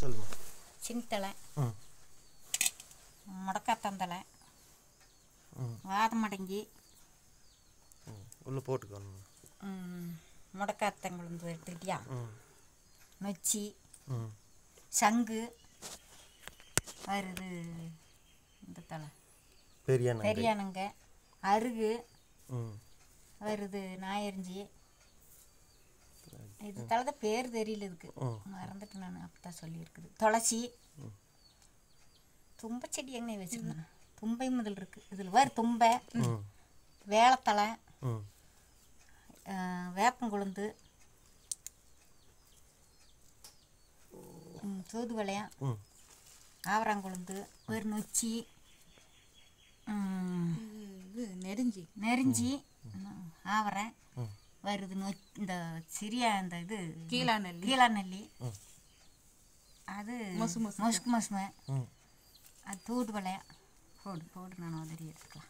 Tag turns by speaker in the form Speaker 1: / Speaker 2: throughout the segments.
Speaker 1: சொல்லுமா
Speaker 2: சின்தலை
Speaker 1: ம்
Speaker 2: முடக்காத்தந்தலை
Speaker 1: ம்
Speaker 2: வாதமடங்கி
Speaker 1: ம் உள்ளே போட்டுக்கணும்
Speaker 2: ம், முடக்காத்தங்குழுந்து எடுத்துக்கிட்டியா
Speaker 1: ம்
Speaker 2: நொச்சி
Speaker 1: ம்
Speaker 2: சங்கு வருது இந்த தலை
Speaker 1: பெரிய நங்கை.
Speaker 2: பெரியானுங்க அருகு
Speaker 1: ம்
Speaker 2: வருது நாயரிஞ்சி இது தலை தான் பேர் தெரியல இதுக்கு
Speaker 1: ம்.
Speaker 2: மறந்துட்டு நான் அப்போ தான் சொல்லியிருக்குது துளசி தும்பை செடி எங்கே வச்சுருந்தேன் தும்பை முதல் இருக்குது இதில் வேறு தும்பை
Speaker 1: ம்
Speaker 2: வேளத்தலை
Speaker 1: ம்
Speaker 2: அஹ், வேப்பங்குழுந்து ம், தூதுவளையம்
Speaker 1: ம்
Speaker 2: ஆவராங்குழுந்து ஒரு நொச்சி ம்,
Speaker 3: இது நெருஞ்சி
Speaker 2: நெருஞ்சி ம், ஆவரை
Speaker 1: ம்.
Speaker 2: வருது நொ இந்த சிறிய அந்த இது
Speaker 3: கீழா நெல்லி
Speaker 2: கீழா நெல்லி
Speaker 1: ம்.
Speaker 2: அது
Speaker 3: மொசு மொசு.
Speaker 2: மொசுக்கு மொசுமை
Speaker 1: ம்
Speaker 2: அது தூதுவளையம் போடு போடு நான் உதறி எடுத்துக்கலாம்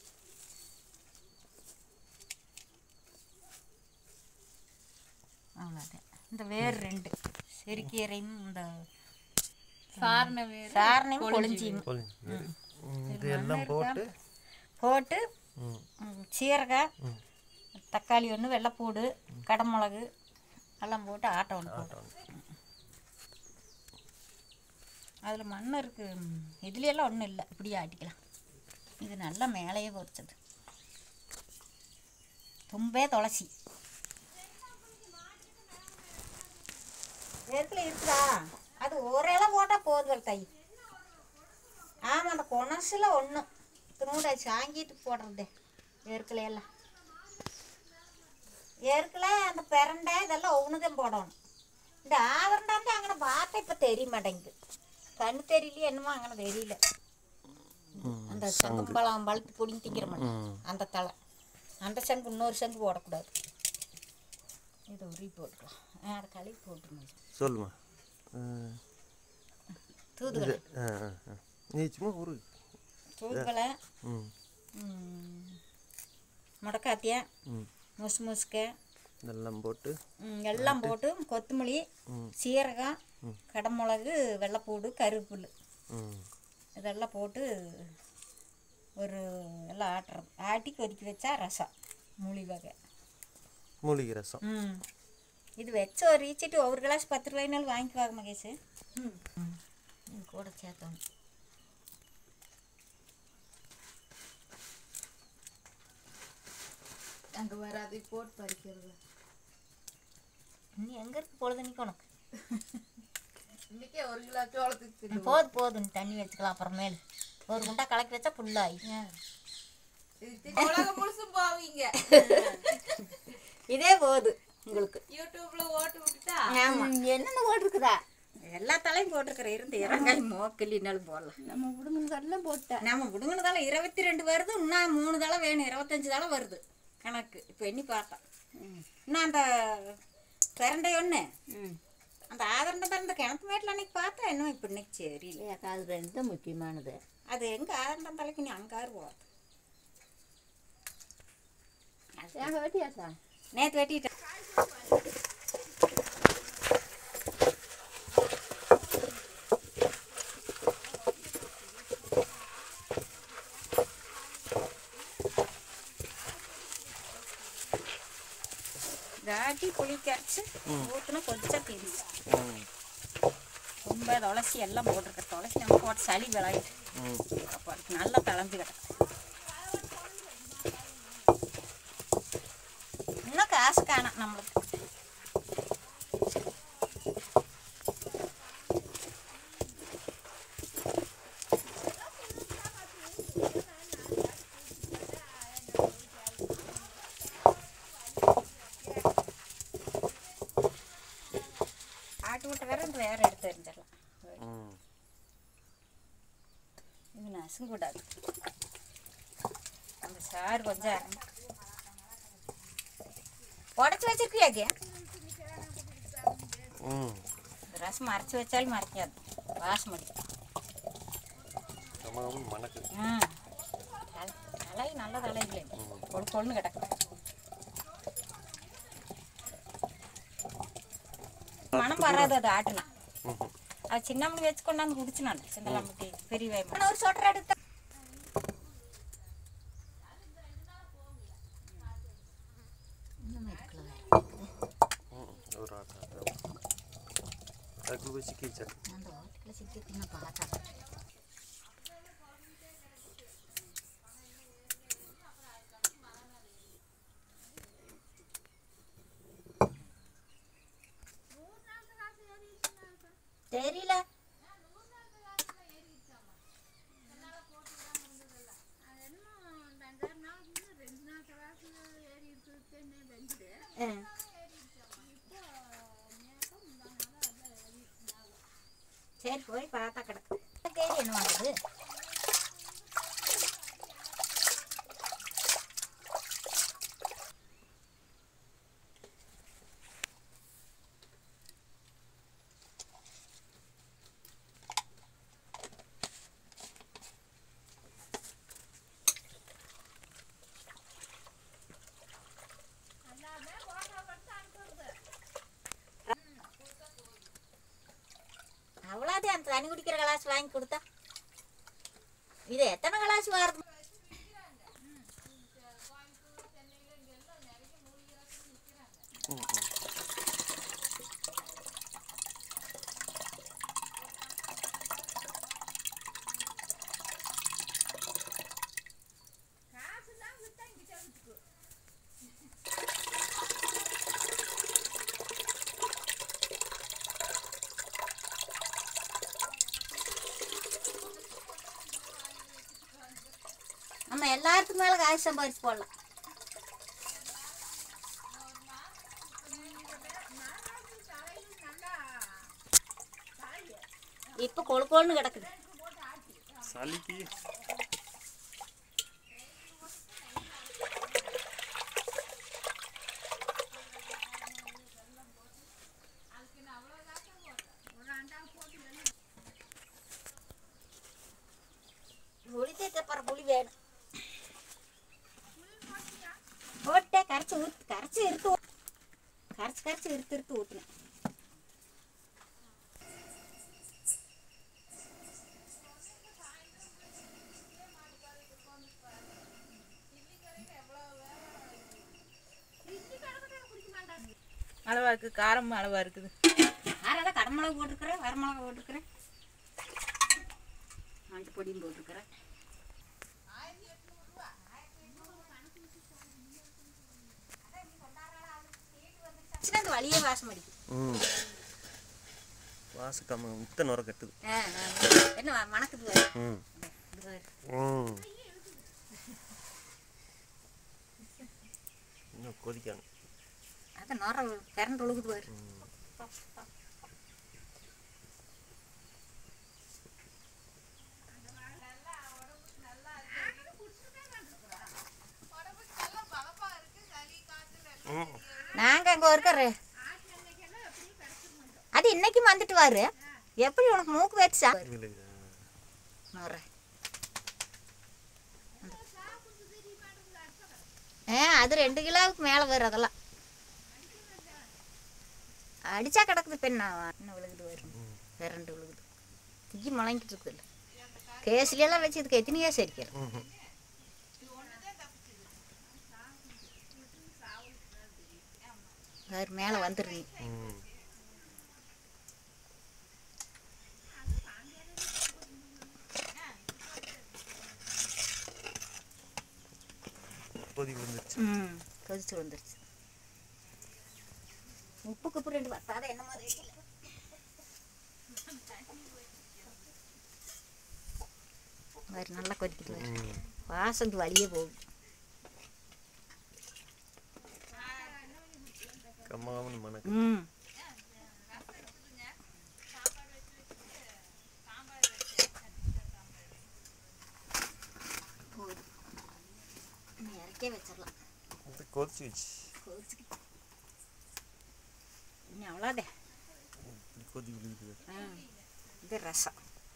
Speaker 2: அவ்வளோதான் இந்த வேர் ரெண்டு செருக்கீரையும் இந்த
Speaker 3: சாரண வேறு
Speaker 2: சாரணையும் கொழிஞ்சியும்
Speaker 1: கொழிஞ்சு ம், இது எல்லாம் போட்டு
Speaker 2: போட்டு
Speaker 1: ம்
Speaker 2: ம், சீரகம்
Speaker 1: ம்
Speaker 2: தக்காளி ஒன்று வெள்ளைப்பூடு கடமிளகு எல்லாம் போட்டு ஆட்டை ஒன்று போட்டு அதில் மண் இருக்கு ம், இதுலயெல்லாம் ஒன்றும் இல்லை இப்படியே ஆட்டிக்கலாம் இது நல்லா மேலேயே பொரிச்சது தும்பே துளசி வேர்க்கல இருக்குதா அது ஒரு இலை போட்டால் போதும் தை ஆமாம் அந்த கொனசில் ஒன்று திரும்ப சாங்கிட்டு போடுறது வேர்க்கலையெல்லாம் ஏற்கனவே அந்த பிரண்டை இதெல்லாம் ஒவ்வொன்றுதான் போடணும் இந்த ஆவரண்டாந்து அங்கே பார்த்தா இப்போ தெரிய மாட்டேங்குது கண்ணு தெரியலையே என்னமோ அங்கே தெரியல அந்த சங்கம்பழம் பழுத்து பிடிங்கி திங்கிற மாட்டேன்
Speaker 1: ம்
Speaker 2: அந்த தலை அந்த சங்கு இன்னொரு சங்கு போடக்கூடாது இதை உருவி போட்டுக்கலாம் ஆ, அதை கழுவி போட்டுருணும்
Speaker 1: சொல்லுமா ம்,
Speaker 2: தூதுவளை
Speaker 1: ஆ ஆ ஆ. நீ சும்மா ஒரு
Speaker 2: தூதுவளை
Speaker 1: ம்
Speaker 2: ம், முடக்காத்தியா
Speaker 1: ம்
Speaker 2: முசு முசுக்க
Speaker 1: இதெல்லாம் போட்டு
Speaker 2: ம், எல்லாம் போட்டு கொத்தமல்லி
Speaker 1: ம்
Speaker 2: சீரகம் கடமிளகு வெள்ளைப்பூடு கருவேப்பிலை
Speaker 1: ம்
Speaker 2: இதெல்லாம் போட்டு ஒரு எல்லாம் ஆட்டுறது ஆட்டி கொதிக்க வச்சா ரசம் மூலி வகை
Speaker 1: மூலிகை ரசம்
Speaker 2: ம் இது வச்சு ஒரு ரீச்சிட்டு ஒரு கிளாஸ் பத்து ரூபாய்னாலும் வாங்கிக்குவாங்க மகேஷ் ம் இது கூட சேர்த்தோம்
Speaker 3: அங்கே வேற அதை போட்டு பறிக்கிறது
Speaker 2: நீ எங்கே இருக்கு பொழுதுனிக்கு உனக்கு
Speaker 3: இன்னைக்கே ஒரு கிலோ சோளத்துக்கு தின்னு.
Speaker 2: போதும் போதும் நீ தண்ணி வச்சுக்கலாம் அப்புறமேல் ஒரு குண்டா கலக்கி வச்சா ஃபுல்லாகி
Speaker 3: இது தின்னு உலகம் முழுசும் போவீங்க
Speaker 2: இதே போகுது உங்களுக்கு
Speaker 3: யூடியூப்ல ஓட்டு விட்டுட்டா
Speaker 2: ஆமாம் என்னென்ன போட்டிருக்குதா எல்லா தலையும் போட்டிருக்கிறேன் இருந்து இறங்காய் மோக்கல்லினாலும் போடலாம்
Speaker 3: நம்ம விடுங்கன்னு போட்டேன்
Speaker 2: நம்ம விடுங்கன தலை இருபத்தி ரெண்டு வருது இன்னும் மூணு தலை வேணும் இருபத்தஞ்சு தலை வருது கணக்கு இப்போ எண்ணி பார்த்தேன் இன்னும் அந்த பிரண்டை ஒன்று அந்த ஆதரண்டை தான் இந்த கிணத்து மேட்டில் அன்னைக்கு பார்த்தேன் இன்னும் இப்போ இன்னைக்கு சரியில்லை
Speaker 4: அது ரெண்டு தான் முக்கியமானது
Speaker 2: அது எங்கே ஆதரண்டம் தலைக்கு நீ அங்காரு போகிறது
Speaker 4: ஏங்க வெட்டியாச்சா
Speaker 2: நேற்று வெட்டிட்டேன் தாட்டி புளி கரைச்சி ஊற்றுனா கொஞ்சம் தீர்ந்துச்சு
Speaker 1: ம்
Speaker 2: ரொம்ப துளசி எல்லாம் போட்டிருக்க துளசி நம்ம போட்டு சளி விளாயிட்டு
Speaker 1: ம்
Speaker 2: அப்போ அதுக்கு நல்லா தளர்ந்து கிடக்கு இன்னும் காசு காணும் நம்மளுக்கு ஆட்டு விட்டு வேற இந்த வேற எடுத்து எறிஞ்சிடலாம்
Speaker 1: ம்
Speaker 2: இது நசுங்கூடாது அந்த சாறு கொஞ்சம் உடச்சி வச்சிருக்கியாக்கே
Speaker 1: ம்
Speaker 2: இந்த ரசம் மறைச்சி வச்சாலும் மறைக்காது வாசம் அடிக்கும்
Speaker 1: கமகமன்னு மணக்கு
Speaker 2: ம் தலை தலை நல்ல தலை இல்லை கொழு கொழுன்னு கிடக்கு மனம் வராது அது ஆட்டுனா
Speaker 1: ம்
Speaker 2: அது சின்னம்மனி வச்சு கொண்டாந்து குடிச்சு நான் சிந்தலாம்பட்டி பெரிய வேமா ஒரு சொட்டர் எடுத்த
Speaker 1: ம் ஒரு ஆட்டா அதுக்கு வச்சு கீச்சா
Speaker 2: அந்த ஓட்டுக்குள்ள சிக்கிட்டு நான் பார்த்தா தெரியல ஆ. சரி போய் பார்த்தா கிடக்கு கேரி என்ன பண்ணுறது அவ்வளோதே அந்த தண்ணி குடிக்கிற கிளாஸ் வாங்கி கொடுத்தா இது எத்தனை கிளாஸ் வருது
Speaker 1: ம் ம்
Speaker 2: நம்ம எல்லாத்துக்கும் மேலே காசு சம்பாதிச்சு போடலாம் இப்போ கொழு கொழுன்னு கிடக்குது
Speaker 1: சளிக்கு
Speaker 2: புளி தேத்தப்பற புளி வேணும் போட்டே கரைச்சி ஊத்து கரைச்சி இருத்து ஊத்து. கரைச்சி கரைச்சி இருத்து இருத்து ஊற்றுனேன்
Speaker 3: அளவா இருக்குது காரமும் அளவா இருக்குது
Speaker 2: யாராவது கடமிளகு போட்டிருக்கிறேன் வரமிளகா போட்டிருக்கிறேன் மஞ்சள் பொடியும் போட்டிருக்கிறேன் அந்த வழியே வாசம் அடிக்கும்
Speaker 1: ம் வாசக்காம முத்த நுர கட்டுது
Speaker 2: ஆ, ஆ, என்ன வ- மணக்குது பாரு.
Speaker 1: ம்
Speaker 2: இது பாரு.
Speaker 1: ம் இன்னும் கொதிக்காங்க
Speaker 2: அதான் நுர கரண்ட் ஒழுகுது பாரு
Speaker 1: ம்
Speaker 2: நாங்க அங்க இருக்கிற அது இன்னைக்கு வந்துட்டு வாரு எப்படி உனக்கு மூக்கு வச்சா
Speaker 1: விழுகுதா
Speaker 2: நுர ஆ அது ரெண்டு கிலோவுக்கு மேலே வரும் அதெல்லாம் அடிச்சா கிடக்குது பெண்ணா இன்னும் விழுகுது வரும் ரெண்டு விழுகுது தீ முழங்கிட்டு இருக்குல்ல கேஸ்லாம் வச்சு இதுக்கு எத்தனையோ சரிக்கிறேன்
Speaker 1: ம்
Speaker 2: வேறு மேலே வந்துடுறீங்க
Speaker 1: ம் கொதி விழுந்துருச்சு
Speaker 2: ம் கொதிச்சு வந்துருச்சு உப்பு குப்பு ரெண்டு பத்தாத என்ன மாதிரி வைக்கல வேறு நல்லா கொதிக்குது வேறு
Speaker 1: ம்
Speaker 2: வாசம் வழியே போகுது
Speaker 1: கம்மாவும் மணக்கு
Speaker 2: ம் போதும் இனி இறக்கே வச்சிடலாம்
Speaker 1: இது கொதிச்சு
Speaker 2: கொதிச்சுக்கிட்டு இனி அவ்வளோதே
Speaker 1: கொதி விழுகுது
Speaker 2: ஆ இது ரசம்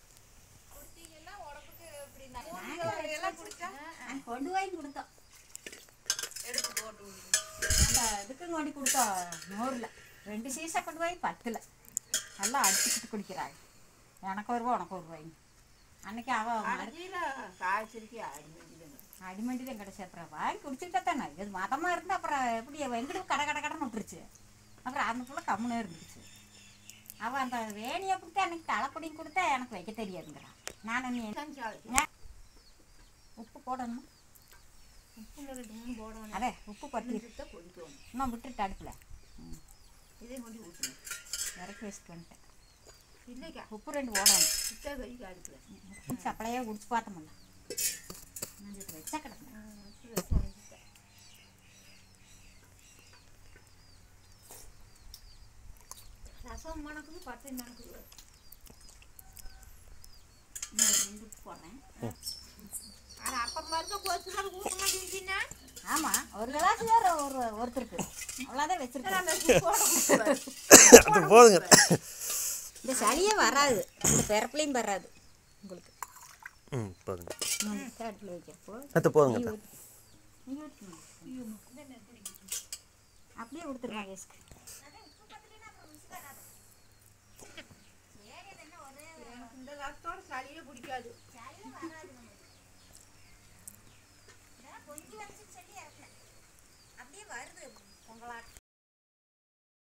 Speaker 2: நாங்க கொண்டு போய் கொடுத்தோம் அந்த இதுக்கும் கொண்டு கொடுத்தோம் நூறில் ரெண்டு சீசா கொண்டு போய் பத்தில் நல்லா அடிச்சுக்கிட்டு குடிக்கிறாங்க எனக்கு ஒரு ரூபா உனக்கு ஒரு ரூபாய்ங்க அன்னைக்கு அவள்
Speaker 4: அரிசியில் காய்ச்சலுக்கு அடிமண்டிதான்
Speaker 2: அடிமண்டி தான் கிடச்சி அப்புறம் வாங்கி குடிச்சுக்கிட்டே தானே இது மதமாக இருந்து அப்புறம் எப்படி எங்கிட்ட கடை கடை கடன் விட்டுருச்சு அப்புறம் அந்த புள்ள கம்முனே இருந்துச்சு அவள் அந்த வேணியை கொடுத்து அன்னைக்கு தலைப்படியும் கொடுத்தா எனக்கு வைக்க தெரியாதுங்கிறான் நான் நீ உப்பு போடணும்
Speaker 4: உப்புல ரெண்டு மூணு போடணும்
Speaker 2: அதே உப்பு பத்தி
Speaker 4: தான் கொதிக்கணும்
Speaker 2: இன்னும் விட்டுட்டு அடுப்பில்
Speaker 4: இதே கொண்டு ஊற்றணும்
Speaker 2: இறக்கி வச்சுட்டு வந்துட்டேன்
Speaker 4: இல்லைக்கா
Speaker 2: உப்பு ரெண்டு போடணும்
Speaker 4: சுத்தா கறிக்கு அடுப்பில்
Speaker 2: சப்பளையாக குடிச்சு பார்த்தோம்ல நான் இது வச்சா கிடக்கு
Speaker 4: ரசம் மணக்குது பச்சை மணக்குது
Speaker 2: இன்னும் ஒரு ரெண்டு உப்பு போடுறேன்
Speaker 4: ஆனால் அப்பம் பாருங்க கோச்சு மாதிரி ஊற்ற மாட்டேங்குதுன்னா
Speaker 2: ஆமாம் ஒரு கிளாஸ் வேறு ஒரு ஒருத்தருக்கு அவ்வளோதான் வச்சிருக்கேன்
Speaker 1: அது போதுங்க
Speaker 2: இந்த சளியே வராது இந்த பிறப்புலையும் வராது உங்களுக்கு
Speaker 1: ம் போதுங்க
Speaker 2: அடுப்பில் வைக்கிறப்போ
Speaker 1: அது போதுங்க அத்தா.
Speaker 2: நீ ஊற்றுங்க அப்படியே கொடுத்துருங்க வேஸ்க்கு
Speaker 4: இந்த ரசத்தோட சளியே பிடிக்காது